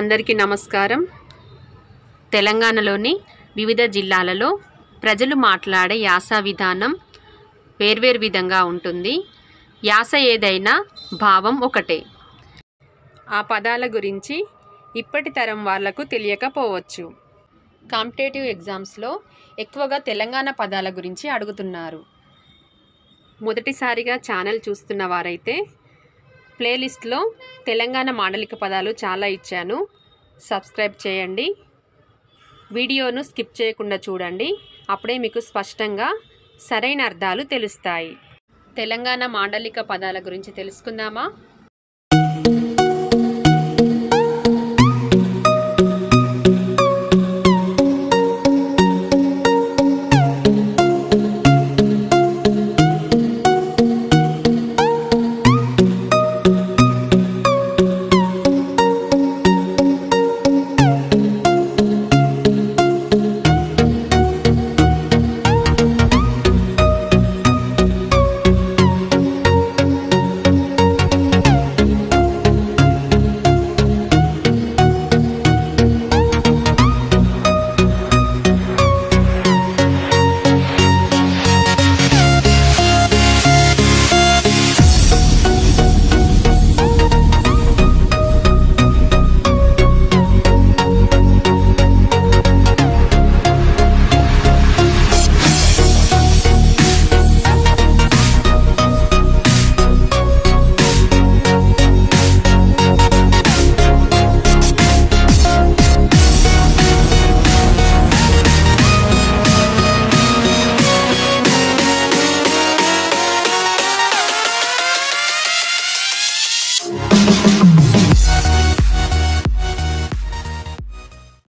అందరికీ నమస్కారం తెలంగాణలోని వివిధ జిల్లాలలో ప్రజలు మాట్లాడే యాస విధానం వేర్వేరు విధంగా ఉంటుంది యాస ఏదైనా భావం ఒకటే ఆ పదాల గురించి ఇప్పటి తరం వాళ్లకు తెలియకపోవచ్చు కాంపిటేటివ్ ఎగ్జామ్స్లో ఎక్కువగా తెలంగాణ పదాల గురించి అడుగుతున్నారు మొదటిసారిగా ఛానల్ చూస్తున్న వారైతే ప్లేలిస్ట్లో తెలంగాణ మాండలిక పదాలు చాలా ఇచ్చాను సబ్స్క్రైబ్ చేయండి వీడియోను స్కిప్ చేయకుండా చూడండి అప్పుడే మీకు స్పష్టంగా సరైన అర్థాలు తెలుస్తాయి తెలంగాణ మాండలిక పదాల గురించి తెలుసుకుందామా